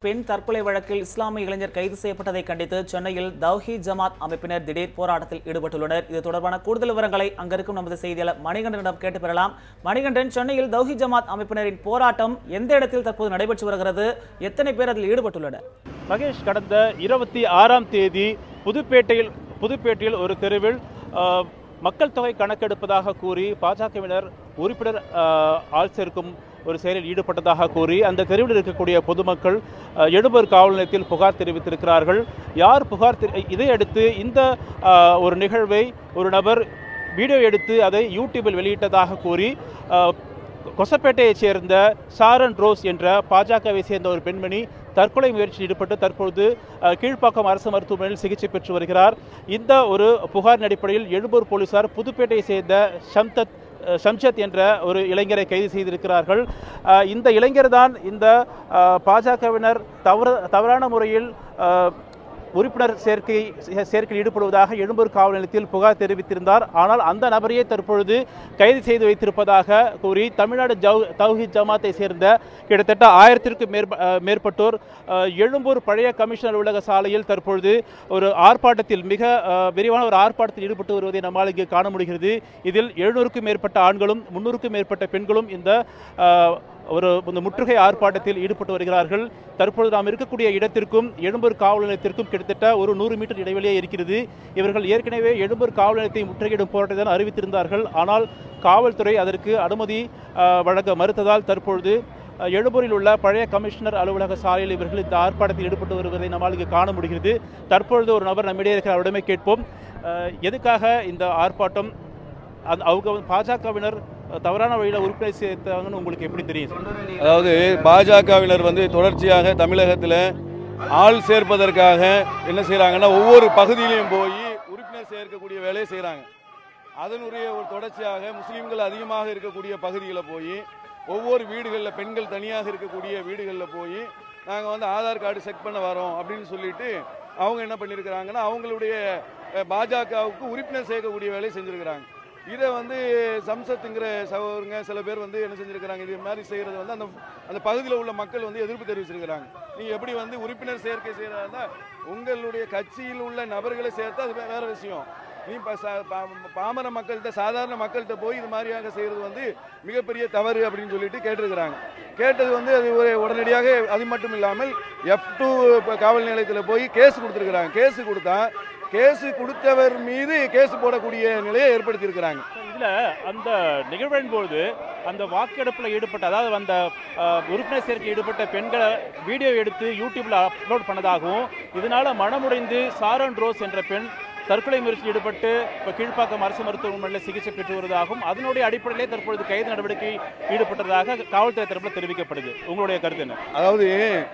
பெண் தற்கொலை வழக்கில் இஸ்லாமிய இளைஞர் கைது செய்யப்பட்டதை கண்டித்து சென்னையில் தௌஹி ஜமாத் அமைப்பினர் திடீர் போராட்டத்தில் ஈடுபட்டுள்ளனர் இது தொடர்பான கூடுதல் விவரங்களை அங்கிருக்கும் நமது செய்தியாளர் மணிகண்டனிடம் கேட்டு பெறலாம் மணிகண்டன் சென்னையில் தௌஹி ஜமாத் அமைப்பினரின் போராட்டம் எந்த இடத்தில் தற்போது நடைபெற்று வருகிறது எத்தனை பேர் அதில் ஈடுபட்டுள்ளனர் மகேஷ் கடந்த இருபத்தி ஆறாம் தேதி புதுப்பேட்டையில் புதுப்பேட்டையில் ஒரு தெருவில் அஹ், மக்கள் தொகை கணக்கெடுப்பதாக கூறி பாஜகவினர் உறுப்பினர் அஹ், ஆள் சேர்க்கும் ஒரு செயலில் ஈடுபட்டதாக கூறி அந்த தெருவில் இருக்கக்கூடிய பொதுமக்கள் அஹ், எழும்பூர் காவல் நிலையத்தில் புகார் தெரிவித்திருக்கிறார்கள் யார் புகார் தெரி- இதையடுத்து இந்த அஹ், ஒரு நிகழ்வை ஒரு நபர் வீடியோ எடுத்து அதை யூடியூபில் வெளியிட்டதாக கூறி அஹ், கொசப்பேட்டையைச் சேர்ந்த சாரன் ரோஸ் என்ற பாஜகவை சேர்ந்த ஒரு பெண்மணி தற்கொலை முயற்சியில் ஈடுபட்டு தற்பொழுது அஹ், கீழ்ப்பாக்கம் அரசு மருத்துவமனையில் சிகிச்சை பெற்று வருகிறார் இந்த ஒரு புகாரின் அடிப்படையில் எழும்பூர் போலீசார் புதுப்பேட்டையை சேர்ந்த ஷம்தத் அஹ், ஷம்ஷத் என்ற ஒரு இளைஞரை கைது செய்திருக்கிறார்கள் அஹ், இந்த இளைஞர் தான் இந்த அஹ், பாஜகவினர் தவறு தவறான முறையில் அஹ், உறுப்பினர் சேர்க்கை சேர்க்கையில் ஈடுபடுவதாக எழும்பூர் காவல் நிலையத்தில் புகார் தெரிவித்திருந்தார் ஆனால் அந்த நபரையே தற்பொழுது கைது செய்து வைத்திருப்பதாக கூறி தமிழ்நாடு ஜவு தௌஹித் ஜமாத்தை சேர்ந்த கிட்டத்தட்ட ஆயிரத்திற்கும் மேற்ப அஹ், மேற்பட்டோர் அஹ், எழும்பூர் பழைய கமிஷனர் அலுவலக சாலையில் தற்பொழுது ஒரு ஆர்ப்பாட்டத்தில் மிக அஹ், விரிவான ஒரு ஆர்ப்பாட்டத்தில் ஈடுபட்டு வருவதை நம்மால் இங்கு காண முடிகிறது இதில் எழுநூறுக்கும் மேற்பட்ட ஆண்களும் முன்னூறுக்கும் மேற்பட்ட பெண்களும் இந்த அஹ், ஒரு இந்த முற்றுகை ஆர்ப்பாட்டத்தில் ஈடுபட்டு வருகிறார்கள் தற்பொழுது நாம் இருக்கக்கூடிய இடத்திற்கும் எழும்பூர் காவல் நிலையத்திற்கும் கிட்டத்தட்ட ஒரு நூறு மீட்டர் இடைவெளியே இருக்கிறது இவர்கள் ஏற்கனவே எழும்பூர் காவல் நிலையத்தை முற்றுகையிடும் போராட்டத்தை தான் அறிவித்திருந்தார்கள் ஆனால் காவல்துறை அதற்கு அனுமதி அஹ், வழங்க மறுத்ததால் தற்பொழுது அஹ், எழும்பூரில் உள்ள பழைய கமிஷனர் அலுவலக சாலையில் இவர்கள் இந்த ஆர்ப்பாட்டத்தில் ஈடுபட்டு வருவதை நம்மால் இங்கு காண முடிகிறது தற்பொழுது ஒரு நபர் நம்மிடையே இருக்கிற அவரிடமே கேட்போம் அஹ், எதுக்காக இந்த ஆர்ப்பாட்டம் அந்த அவங்க வந்து பாஜகவினர் தவறான வழியில் உறுப்பினர் சேர்த்தாங்கன்னு உங்களுக்கு எப்படி தெரியும் சார்? அதாவது பாஜகவினர் வந்து தொடர்ச்சியாக தமிழகத்தில் ஆள் சேர்ப்பதற்காக என்ன செய்கிறாங்கன்னா ஒவ்வொரு பகுதியிலையும் போய் உறுப்பினர் சேர்க்கக்கூடிய வேலையை செய்கிறாங்க அதனுடைய ஒரு தொடர்ச்சியாக முஸ்லீம்கள் அதிகமாக இருக்கக்கூடிய பகுதிகளில் போய் ஒவ்வொரு வீடுகளில் பெண்கள் தனியாக இருக்கக்கூடிய வீடுகளில் போய் நாங்கள் வந்து ஆதார் கார்டு செக் பண்ண வரோம் அப்படின்னு சொல்லிட்டு அவங்க என்ன பண்ணியிருக்கிறாங்கன்னா அவங்களுடைய அஹ், பாஜகவுக்கு உறுப்பினர் சேர்க்கக்கூடிய வேலையை செஞ்சுருக்கிறாங்க இதை வந்து சம்சத்துங்கிற சகோதரங்க சில பேர் வந்து என்ன செஞ்சிருக்கிறாங்க இது மாதிரி செய்கிறது வந்து அந்த அந்த பகுதியில் உள்ள மக்கள் வந்து எதிர்ப்பு தெரிவிச்சிருக்கிறாங்க நீங்கள் எப்படி வந்து உறுப்பினர் சேர்க்கை செய்கிறதா உங்களுடைய கட்சியில் உள்ள நபர்களை சேர்த்தா அது வே- வேற விஷயம் நீ இப்போ பாமர மக்கள்கிட்ட சாதாரண மக்கள்கிட்ட போய் இது மாதிரியாக செய்கிறது வந்து மிகப்பெரிய தவறு அப்படின்னு சொல்லிட்டு கேட்டிருக்கிறாங்க கேட்டது வந்து அது ஒரு உடனடியாக அது மட்டும் இல்லாமல் எஃப் டூ காவல் நிலையத்தில் போய் கேஸ் கொடுத்துருக்குறாங்க கேஸ் கொடுத்தா கேஸ் கொடுத்தவர் மீது கேஸ் போடக்கூடிய நிலையை ஏற்படுத்தியிருக்கிறாங்க இதுல அந்த நிகழ்வின் பொழுது அந்த வாக்கெடுப்பில் ஈடுபட்ட அதாவது அந்த அஹ், உறுப்பினர் சேர்க்கை ஈடுபட்ட பெண்களை வீடியோ எடுத்து யூடியூப்ல அப்லோட் பண்ணதாகவும் இதனால மனமுடைந்து சாரன் ரோஸ் என்ற பெண் தற்கொலை முயற்சியில் ஈடுபட்டு இப்போ கீழ்ப்பாக்கம் அரசு மருத்துவமனையில் சிகிச்சை பெற்று வருவதாகவும் அதனுடைய அடிப்படையிலே தற்பொழுது கைது நடவடிக்கை ஈடுபட்டதாக காவல்துறை தரப்பில் தெரிவிக்கப்படுது உங்களுடைய கருத்து என்ன அதாவது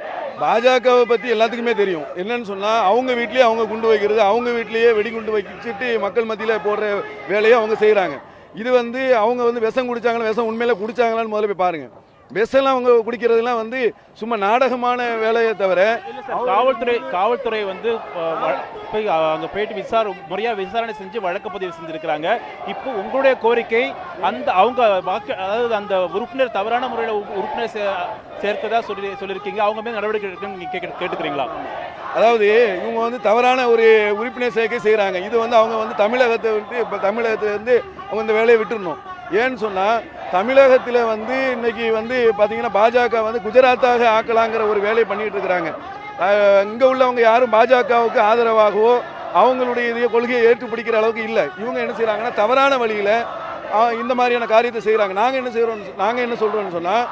பாஜகவை பற்றி எல்லாத்துக்குமே தெரியும் என்னன்னு சொன்னால் அவங்க வீட்லேயே அவங்க குண்டு வைக்கிறது அவங்க வீட்லேயே வெடிகுண்டு வச்சுட்டு மக்கள் மத்தியில் போடுற வேலையை அவங்க செய்கிறாங்க இது வந்து அவங்க வந்து விஷம் குடிச்சாங்களா விஷம் உண்மையில குடிச்சாங்களான்னு முதல்ல போய் பாருங்க விஷம்லாம் அவங்க குடிக்கிறதுலாம் வந்து சும்மா நாடகமான வேலையை தவிர இல்ல சார், காவல்துறை காவல்துறை வந்து அஹ், வ- போய் அஹ், அங்க போயிட்டு விசார முறையா விசாரணை செஞ்சு வழக்கு பதிவு செஞ்சிருக்கிறாங்க இப்போ உங்களுடைய கோரிக்கை அந்த அவங்க வாக்கு அதாவது அந்த உறுப்பினர் தவறான முறையில் உறுப்பினர் சே- சேர்க்கதா சொல்லி சொல்லியிருக்கீங்க அவங்க மேல் நடவடிக்கை எடுக்கணும்னு நீங்க கேட்க- கேட்டுக்கிறீங்களா அதாவது இவங்க வந்து தவறான ஒரு உறுப்பினர் சேர்க்கை செய்கிறாங்க இது வந்து அவங்க வந்து தமிழகத்தை வந்து இப்போ தமிழகத்தை வந்து அவங்க இந்த வேலையை விட்டுறணும் ஏன்னு சொன்னால் தமிழகத்தில் வந்து இன்னைக்கு வந்து பார்த்தீங்கன்னா பாஜக வந்து குஜராத்தாக ஆக்கலாங்கிற ஒரு வேலையை பண்ணிட்டு இருக்கிறாங்க இங்கே உள்ளவங்க யாரும் பாஜகவுக்கு ஆதரவாகவோ அவங்களுடைய இதே கொள்கையை ஏற்றுப்பிடிக்கிற அளவுக்கு இல்லை இவங்க என்ன செய்கிறாங்கன்னா தவறான வழியில் இந்த மாதிரியான காரியத்தை செய்கிறாங்க நாங்கள் என்ன செய்கிறோம் நாங்கள் என்ன சொல்கிறோம்னு சொன்னால்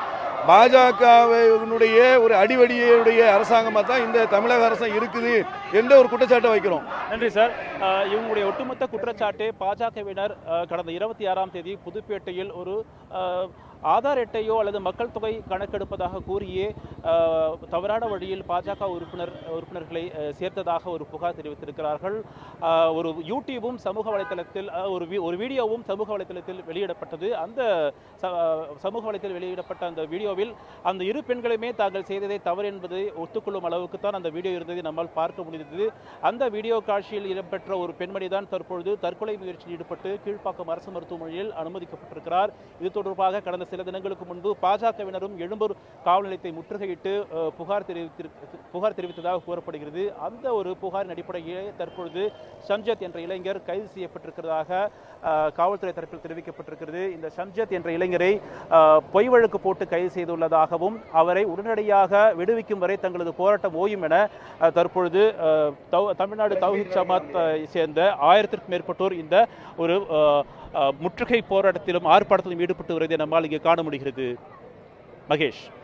பாஜகவினுடைய ஒரு அடிவடியுடைய அரசாங்கமாக தான் இந்த தமிழக அரசு இருக்குது என்ற ஒரு குற்றச்சாட்டை வைக்கிறோம் நன்றி சார் அஹ், இவங்களுடைய ஒட்டுமொத்த குற்றச்சாட்டு பாஜகவினர் அஹ், கடந்த இருபத்தி ஆறாம் தேதி புதுப்பேட்டையில் ஒரு அஹ், ஆதார் அட்டையோ அல்லது மக்கள் தொகை கணக்கெடுப்பதாக கூறியே அஹ், தவறான வழியில் பாஜக உறுப்பினர் உறுப்பினர்களை அஹ், சேர்த்ததாக ஒரு புகார் தெரிவித்திருக்கிறார்கள் அஹ், ஒரு யூடியூபும் சமூக வலைத்தளத்தில் அஹ், ஒரு வி- ஒரு வீடியோவும் சமூக வலைத்தளத்தில் வெளியிடப்பட்டது அந்த ச- அஹ், சமூக வலைத்தளத்தில் வெளியிடப்பட்ட அந்த வீடியோவில் அந்த இரு பெண்களுமே தாங்கள் செய்ததை தவறு என்பதை ஒத்துக்கொள்ளும் அளவுக்கு தான் அந்த வீடியோ இருந்ததை நம்மால் பார்க்க முடிந்தது அந்த வீடியோ காட்சியில் இடம்பெற்ற ஒரு பெண்மணி தான் தற்பொழுது தற்கொலை முயற்சியில் ஈடுபட்டு கீழ்ப்பாக்கம் அரசு மருத்துவமனையில் அனுமதிக்கப்பட்டிருக்கிறார் இது தொடர்பாக கடந்த சில தினங்களுக்கு முன்பு பாஜகவினரும் எழும்பூர் காவல் நிலையத்தை முற்றுகையிட்டு அஹ், புகார் தெரிவித்து புகார் தெரிவித்ததாக கூறப்படுகிறது அந்த ஒரு புகாரின் அடிப்படையிலே தற்பொழுது சம்ஜத் என்ற இளைஞர் கைது செய்யப்பட்டிருக்கிறதாக அஹ், காவல்துறை தரப்பில் தெரிவிக்கப்பட்டிருக்கிறது இந்த சம்ஜத் என்ற இளைஞரை அஹ், பொய் வழக்கு போட்டு கைது செய்துள்ளதாகவும் அவரை உடனடியாக விடுவிக்கும் வரை தங்களது போராட்டம் ஓயும் என அஹ், தற்பொழுது அஹ், தௌ- தமிழ்நாடு தௌஹித் ஜமாத் அஹ், சேர்ந்த ஆயிரத்திற்கும் மேற்பட்டோர் இந்த ஒரு அஹ், அஹ், முற்றுகை போராட்டத்திலும் ஆர்ப்பாட்டத்திலும் ஈடுபட்டு வருவதை நம்மால் இங்கே காண முடிகிறது மகேஷ்